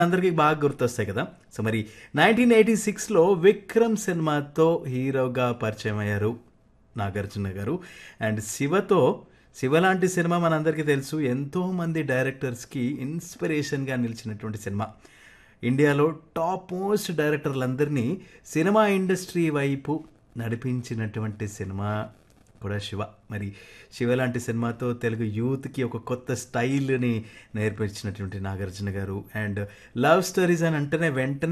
అందరికీ బాగా గుర్తొస్తాయి కదా సో మరి నైన్టీన్ ఎయిటీ సిక్స్లో విక్రమ్ సినిమాతో హీరోగా పరిచయం అయ్యారు నాగార్జున గారు అండ్ శివతో శివ లాంటి సినిమా మనందరికీ తెలుసు ఎంతో మంది డైరెక్టర్స్కి ఇన్స్పిరేషన్గా నిలిచినటువంటి సినిమా ఇండియాలో టాప్ మోస్ట్ డైరెక్టర్లందరినీ సినిమా ఇండస్ట్రీ వైపు నడిపించినటువంటి సినిమా కూడా శివ మరి శివ లాంటి సినిమాతో తెలుగు యూత్కి ఒక కొత్త స్టైల్ని నేర్పించినటువంటి నాగార్జున గారు అండ్ లవ్ స్టోరీస్ అని అంటేనే వెంటనే